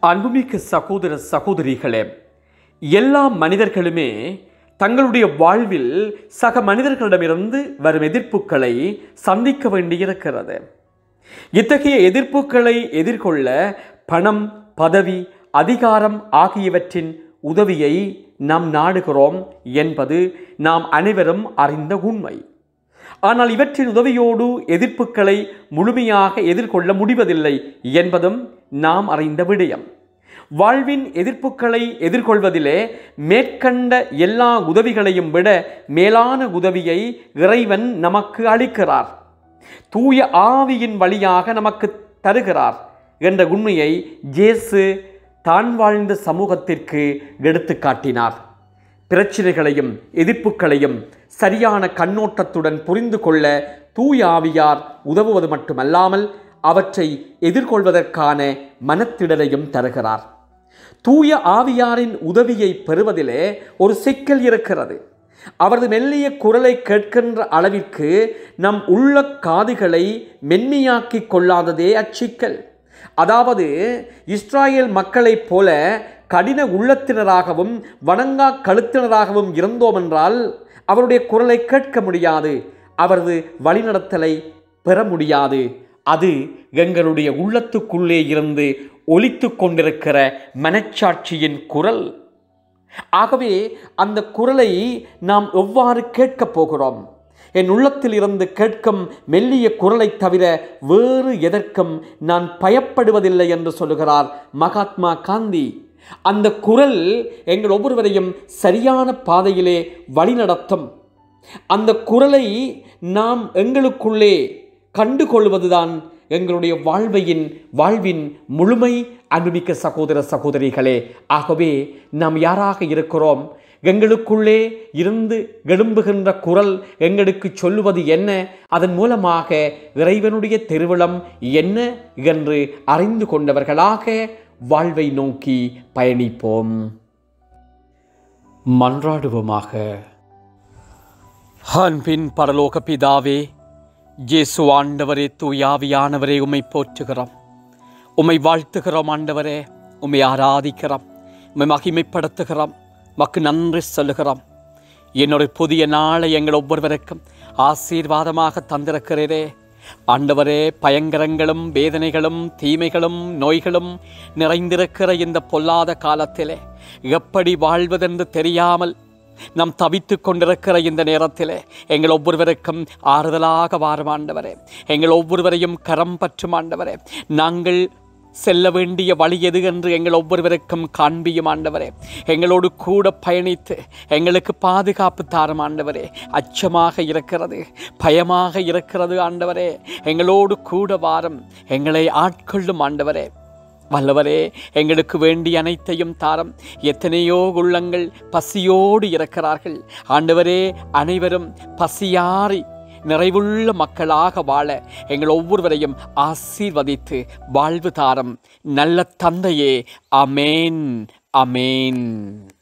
அன்புமிக்க சகோதர சகோதரிகளே எல்லா மனிதர்களுமே தங்களுடைய வாழ்வில் சக மனிதர்களிடமிருந்து வரும் எதிர்ப்புகளை சந்திக்க வேண்டியிருக்கிறது இத்தகைய எதிர்ப்புகளை எதிர்கொள்ள பணம் பதவி அதிகாரம் ஆகியவற்றின் உதவியை நாம் நாடுகிறோம் என்பது நாம் அனைவரும் அறிந்த உண்மை ஆனால் இவற்றின் உதவியோடு எதிர்ப்புகளை முழுமையாக எதிர்கொள்ள முடிவதில்லை என்பதும் நாம் அறிந்த விடயம் வாழ்வின் எதிர்ப்புகளை எதிர்கொள்வதிலே மேற்கண்ட எல்லா உதவிகளையும் விட மேலான உதவியை இறைவன் நமக்கு அளிக்கிறார் தூய ஆவியின் வழியாக நமக்கு தருகிறார் என்ற உண்மையை ஜேசு தான் வாழ்ந்த சமூகத்திற்கு எடுத்து காட்டினார் பிரச்சனைகளையும் எதிர்ப்புகளையும் சரியான கண்ணோட்டத்துடன் புரிந்து கொள்ள தூய ஆவியார் உதவுவது மட்டுமல்லாமல் அவற்றை எதிர்கொள்வதற்கான மனத்திடலையும் தருகிறார் தூய ஆவியாரின் உதவியை பெறுவதிலே ஒரு சிக்கல் இருக்கிறது அவரது மெல்லிய குரலை கேட்கின்ற அளவிற்கு நம் உள்ள காதுகளை மென்மையாக்கிக் கொள்ளாததே அச்சிக்கல் அதாவது இஸ்ராயேல் மக்களைப் போல கடின உள்ளத்தினராகவும் வணங்கா கழுத்தினராகவும் இருந்தோம் என்றால் அவருடைய குரலை கேட்க முடியாது அவரது வழிநடத்தலை பெற முடியாது அது எங்களுடைய உள்ளத்துக்குள்ளே இருந்து ஒலித்து கொண்டிருக்கிற மனச்சாட்சியின் குரல் ஆகவே அந்த குரலை நாம் எவ்வாறு கேட்கப் போகிறோம் என் உள்ளத்தில் இருந்து கேட்கும் மெல்லிய குரலைத் தவிர வேறு எதற்கும் நான் பயப்படுவதில்லை என்று சொல்லுகிறார் மகாத்மா காந்தி அந்த குரல் எங்கள் ஒவ்வொருவரையும் சரியான பாதையிலே வழிநடத்தும் அந்த குரலை நாம் எங்களுக்குள்ளே கண்டுகொள்வதுதான் எங்களுடைய வாழ்வையின் வாழ்வின் முழுமை அன்புமிக்க சகோதர சகோதரிகளே ஆகவே நாம் யாராக இருக்கிறோம் எங்களுக்குள்ளே இருந்து எழும்புகின்ற குரல் எங்களுக்கு சொல்லுவது என்ன அதன் மூலமாக இறைவனுடைய திருவிழம் என்ன என்று அறிந்து கொண்டவர்களாக வாழ்வை நோக்கி பயணிப்போம் மன்றாடுவோமாக அன்பின் பரலோக பிதாவே இயேசு ஆண்டவரே தூயாவியானவரே உம்மை போற்றுகிறோம் உம்மை வாழ்த்துகிறோம் ஆண்டவரே உம்மை ஆராதிக்கிறோம் உம்மை மகிமைப்படுத்துகிறோம் மக்கு நன்றி சொல்லுகிறோம் என்னொரு புதிய நாளை எங்கள் ஒவ்வொருவருக்கும் ஆசீர்வாதமாக தந்திருக்கிறீரே ஆண்டவரே பயங்கரங்களும் வேதனைகளும் தீமைகளும் நோய்களும் நிறைந்திருக்கிற இந்த பொல்லாத காலத்திலே எப்படி வாழ்வதென்று தெரியாமல் நாம் தவித்து கொண்டிருக்கிற இந்த நேரத்திலே எங்கள் ஒவ்வொருவருக்கும் ஆறுதலாக வாரும் ஆண்டவரே எங்கள் ஒவ்வொருவரையும் கரம் பற்றும் ஆண்டவரே நாங்கள் செல்ல வேண்டிய வழி எது என்று எங்கள் ஒவ்வொருவருக்கும் காண்பியும் ஆண்டவரே எங்களோடு கூட பயணித்து எங்களுக்கு பாதுகாப்பு தாரும் ஆண்டவரே அச்சமாக இருக்கிறது பயமாக இருக்கிறது ஆண்டவரே எங்களோடு கூட வாரம் எங்களை ஆட்கொள்ளும் ஆண்டவரே வல்லவரே எங்களுக்கு வேண்டிய அனைத்தையும் தாரம் எத்தனையோ உள்ளங்கள் பசியோடு இருக்கிறார்கள் ஆண்டவரே அனைவரும் பசியாறி நிறைவுள்ள மக்களாக வாழ எங்கள் ஒவ்வொருவரையும் ஆசீர்வதித்து வாழ்வு தாரம் நல்ல தந்தையே அமேன் அமேன்